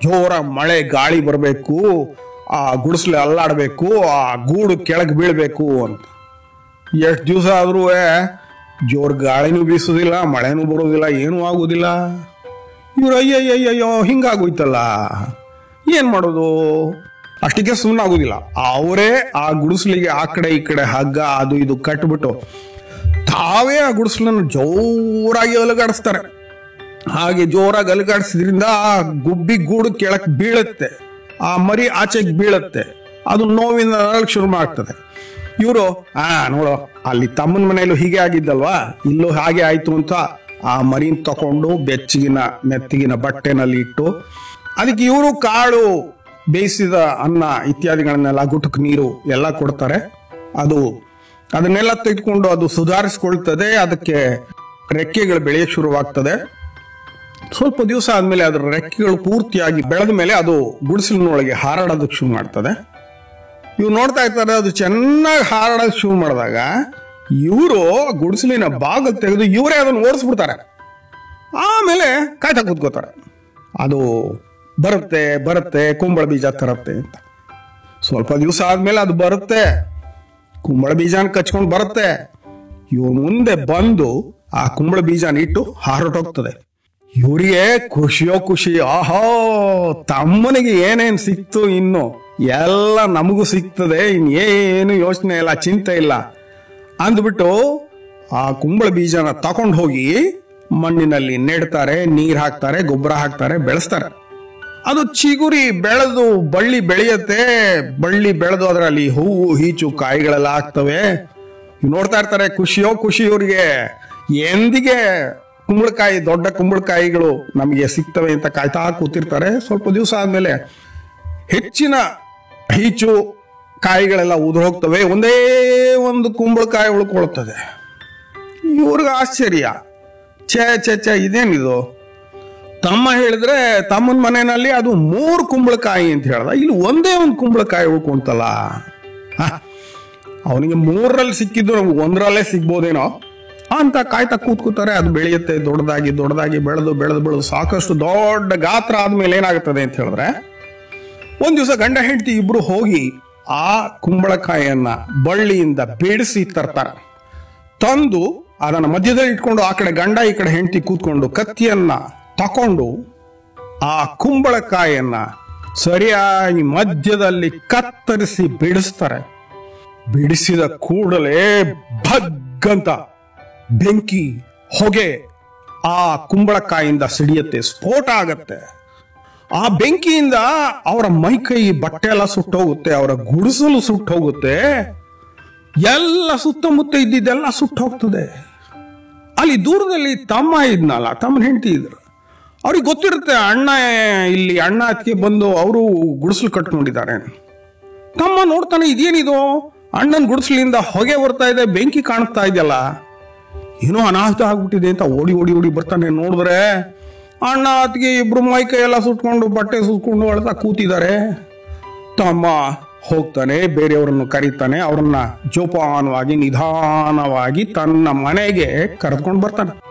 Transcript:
ಜೋರ ಮಳೆ ಗಾಳಿ ಬರಬೇಕು ಆ ಗುಡಿಸ್ಲು ಅಲ್ಲಾಡಬೇಕು ಆ ಗೂಡು ಕೆಳಗೆ ಬೀಳಬೇಕು ಅಂತ ಎಷ್ಟು ದಿವಸ ಆದ್ರೂ ಜೋರ್ ಗಾಳಿನೂ ಬೀಸೋದಿಲ್ಲ ಮಳೆನೂ ಬರೋದಿಲ್ಲ ಏನೂ ಆಗೋದಿಲ್ಲ ಇವ್ರು ಅಯ್ಯಯ್ಯಯ್ಯಯ್ಯೋ ಹಿಂಗಾಗೋಯ್ತಲ್ಲ ಏನ್ ಮಾಡೋದು ಅಷ್ಟಕ್ಕೆ ಸುಮ್ಮನೆ ಆಗೋದಿಲ್ಲ ಅವರೇ ಆ ಗುಡಿಸ್ಲಿಗೆ ಆ ಕಡೆ ಈ ಕಡೆ ಹಗ್ಗ ಅದು ಇದು ಕಟ್ಬಿಟ್ಟು ತಾವೇ ಆ ಗುಡಿಸ್ಲನ್ನು ಜೋರಾಗಿ ಅಲುಗಾಡಿಸ್ತಾರೆ ಹಾಗೆ ಜೋರಾಗಿ ಅಲುಗಾಡಿಸಿದ್ರಿಂದ ಆ ಗುಬ್ಬಿ ಗೂಡು ಕೆಳಕ್ ಬೀಳುತ್ತೆ ಆ ಮರಿ ಆಚೆಗೆ ಬೀಳುತ್ತೆ ಅದು ನೋವಿನ ನರಳಕ್ ಶುರು ಮಾಡ್ತದೆ ಇವರು ಆ ನೋಡು ಅಲ್ಲಿ ತಮ್ಮನ ಮನೆಯಲ್ಲೂ ಹೀಗೆ ಆಗಿದ್ದಲ್ವಾ ಇಲ್ಲೂ ಹಾಗೆ ಆಯ್ತು ಅಂತ ಆ ಮರಿನ್ ತಕೊಂಡು ಬೆಚ್ಚಗಿನ ಮೆತ್ತಗಿನ ಬಟ್ಟೆನಲ್ಲಿ ಇಟ್ಟು ಅದಕ್ಕೆ ಇವರು ಕಾಳು ಬೇಯಿಸಿದ ಅನ್ನ ಇತ್ಯಾದಿಗಳನ್ನೆಲ್ಲ ಗುಟುಕ್ ನೀರು ಎಲ್ಲ ಕೊಡ್ತಾರೆ ಅದು ಅದನ್ನೆಲ್ಲ ತೆಗೆದುಕೊಂಡು ಅದು ಸುಧಾರಿಸ್ಕೊಳ್ತದೆ ಅದಕ್ಕೆ ರೆಕ್ಕೆಗಳು ಬೆಳೆಯಕ್ಕೆ ಶುರುವಾಗ್ತದೆ ಸ್ವಲ್ಪ ದಿವಸ ಆದ್ಮೇಲೆ ಅದರ ರೆಕ್ಕೆಗಳು ಪೂರ್ತಿಯಾಗಿ ಬೆಳೆದ ಮೇಲೆ ಅದು ಗುಡಿಸಲಿನೊಳಗೆ ಹಾರಾಡೋದಕ್ಕೆ ಶುರು ಮಾಡ್ತದೆ ಇವ್ರು ನೋಡ್ತಾ ಇರ್ತಾರೆ ಅದು ಚೆನ್ನಾಗಿ ಹಾರಾಡೋಕೆ ಶುರು ಮಾಡಿದಾಗ ಇವರು ಗುಡಿಸಲಿನ ಬಾಗಿಲು ತೆಗೆದು ಇವರೇ ಅದನ್ನು ಓಡಿಸ್ಬಿಡ್ತಾರೆ ಆಮೇಲೆ ಕಾಯ್ತಾ ಕೂತ್ಕೋತಾರೆ ಅದು ಬರುತ್ತೆ ಬರುತ್ತೆ ಕುಂಬಳ ಬೀಜ ತರತ್ತೆ ಅಂತ ಸ್ವಲ್ಪ ದಿವಸ ಆದ್ಮೇಲೆ ಅದು ಬರುತ್ತೆ ಕುಂಬಳ ಬೀಜನ ಕಚ್ಕೊಂಡು ಬರುತ್ತೆ ಇವ್ರ ಮುಂದೆ ಬಂದು ಆ ಕುಂಬಳ ಬೀಜನ ಇಟ್ಟು ಹಾರಟೋಗ್ತದೆ ಇವರಿಗೆ ಖುಷಿಯೋ ಖುಷಿ ಆಹೋ ತಮ್ಮನಿಗೆ ಏನೇನ್ ಸಿಕ್ತು ಇನ್ನು ಎಲ್ಲ ನಮಗೂ ಸಿಗ್ತದೆ ಇನ್ನೇನು ಯೋಚನೆ ಇಲ್ಲ ಚಿಂತೆ ಇಲ್ಲ ಅಂದ್ಬಿಟ್ಟು ಆ ಕುಂಬಳ ಬೀಜನ ತಕೊಂಡು ಹೋಗಿ ಮಣ್ಣಿನಲ್ಲಿ ನೆಡ್ತಾರೆ ನೀರ್ ಹಾಕ್ತಾರೆ ಗೊಬ್ಬರ ಹಾಕ್ತಾರೆ ಬೆಳೆಸ್ತಾರೆ ಅದು ಚಿಗುರಿ ಬೆಳೆದು ಬಳ್ಳಿ ಬೆಳೆಯುತ್ತೆ ಬಳ್ಳಿ ಬೆಳೆದು ಅದರಲ್ಲಿ ಹೂವು ಹೀಚು ಕಾಯಿಗಳೆಲ್ಲ ಆಗ್ತವೆ ಇವ್ ನೋಡ್ತಾ ಇರ್ತಾರೆ ಖುಷಿಯೋ ಖುಷಿ ಇವ್ರಿಗೆ ಎಂದಿಗೆ ಕುಂಬಳಕಾಯಿ ದೊಡ್ಡ ಕುಂಬಳಕಾಯಿಗಳು ನಮಗೆ ಸಿಗ್ತವೆ ಅಂತ ಕಾಯ್ತಾ ಕೂತಿರ್ತಾರೆ ಸ್ವಲ್ಪ ದಿವಸ ಆದ್ಮೇಲೆ ಹೆಚ್ಚಿನ ಹೀಚು ಕಾಯಿಗಳೆಲ್ಲ ಉದುರು ಹೋಗ್ತವೆ ಒಂದೇ ಒಂದು ಕುಂಬಳಕಾಯಿ ಉಳ್ಕೊಳ್ತದೆ ಇವ್ರಿಗೆ ಆಶ್ಚರ್ಯ ಛೇ ಛೇ ಛೇ ಇದೇನಿದು ತಮ್ಮ ಹೇಳಿದ್ರೆ ತಮ್ಮನ ಮನೆಯಲ್ಲಿ ಅದು ಮೂರು ಕುಂಬಳಕಾಯಿ ಅಂತ ಹೇಳ್ದ ಇಲ್ಲಿ ಒಂದೇ ಒಂದು ಕುಂಬಳಕಾಯಿ ಉಳ್ಕೊಂತಲ್ಲ ಅವನಿಗೆ ಮೂರರಲ್ಲಿ ಸಿಕ್ಕಿದ್ದು ನಮ್ಗೆ ಒಂದರಲ್ಲೇ ಸಿಗ್ಬೋದೇನೋ ಅಂತ ಕಾಯ್ತಾ ಕೂತ್ಕೋತಾರೆ ಅದು ಬೆಳೆಯುತ್ತೆ ದೊಡ್ಡದಾಗಿ ದೊಡ್ಡದಾಗಿ ಬೆಳೆದು ಬೆಳೆದು ಬೆಳೆದು ಸಾಕಷ್ಟು ದೊಡ್ಡ ಗಾತ್ರ ಆದ್ಮೇಲೆ ಏನಾಗುತ್ತದೆ ಅಂತ ಹೇಳಿದ್ರೆ ಒಂದ್ ದಿವಸ ಗಂಡ ಹೆಂಡತಿ ಇಬ್ರು ಹೋಗಿ ಆ ಕುಂಬಳಕಾಯಿಯನ್ನ ಬಳ್ಳಿಯಿಂದ ಬಿಡಿಸಿ ತರ್ತಾರೆ ತಂದು ಅದನ್ನ ಮಧ್ಯದಲ್ಲಿ ಇಟ್ಕೊಂಡು ಆ ಕಡೆ ಗಂಡ ಈ ಕಡೆ ಹೆಂಡತಿ ಕೂತ್ಕೊಂಡು ಕತ್ತಿಯನ್ನ ತಕೊಂಡು ಆ ಕುಂಬಳಕಾಯಿಯನ್ನ ಸರಿಯಾಗಿ ಮಧ್ಯದಲ್ಲಿ ಕತ್ತರಿಸಿ ಬಿಡಿಸ್ತಾರೆ ಬಿಡಿಸಿದ ಕೂಡಲೇ ಭಗ್ಗಂತ ಬೆಂಕಿ ಹೊಗೆ ಆ ಕುಂಬಳಕಾಯಿಂದ ಸಿಡಿಯುತ್ತೆ ಸ್ಫೋಟ ಆಗತ್ತೆ ಆ ಬೆಂಕಿಯಿಂದ ಅವರ ಮೈಕೈ ಬಟ್ಟೆ ಎಲ್ಲ ಸುಟ್ಟೋಗುತ್ತೆ ಅವರ ಗುಡಿಸಲು ಸುಟ್ಟೋಗುತ್ತೆ ಎಲ್ಲ ಸುತ್ತಮುತ್ತ ಇದ್ದಿದ್ದೆಲ್ಲ ಸುಟ್ಟೋಗ್ತದೆ ಅಲ್ಲಿ ದೂರದಲ್ಲಿ ತಮ್ಮ ಇದ್ನಲ್ಲ ತಮ್ಮನ ಹೆಂಡತಿ ಇದ್ರು ಅವ್ರಿಗೆ ಗೊತ್ತಿರುತ್ತೆ ಅಣ್ಣ ಇಲ್ಲಿ ಅಣ್ಣ ಅದಕ್ಕೆ ಬಂದು ಅವರು ಗುಡಿಸಲು ಕಟ್ಕೊಂಡಿದ್ದಾರೆ ತಮ್ಮ ನೋಡ್ತಾನೆ ಇದೇನಿದು ಅಣ್ಣನ ಗುಡಿಸಲಿಂದ ಹೊಗೆ ಬರ್ತಾ ಇದೆ ಬೆಂಕಿ ಕಾಣಿಸ್ತಾ ಇದೆಯಲ್ಲ ಏನೋ ಅನಾಹುತ ಆಗ್ಬಿಟ್ಟಿದೆ ಅಂತ ಓಡಿ ಓಡಿ ಓಡಿ ಬರ್ತಾನೆ ನೋಡಿದ್ರೆ ಅಣ್ಣ ಅತ್ತಿಗೆ ಇಬ್ರು ಮೈಕೈ ಎಲ್ಲ ಸುಟ್ಕೊಂಡು ಬಟ್ಟೆ ಸುಟ್ಕೊಂಡು ಅಳ್ತಾ ಕೂತಿದ್ದಾರೆ ತಮ್ಮ ಹೋಗ್ತಾನೆ ಬೇರೆಯವರನ್ನು ಕರೀತಾನೆ ಅವ್ರನ್ನ ಜೋಪಾನವಾಗಿ ನಿಧಾನವಾಗಿ ತನ್ನ ಮನೆಗೆ ಕರೆದುಕೊಂಡು ಬರ್ತಾನೆ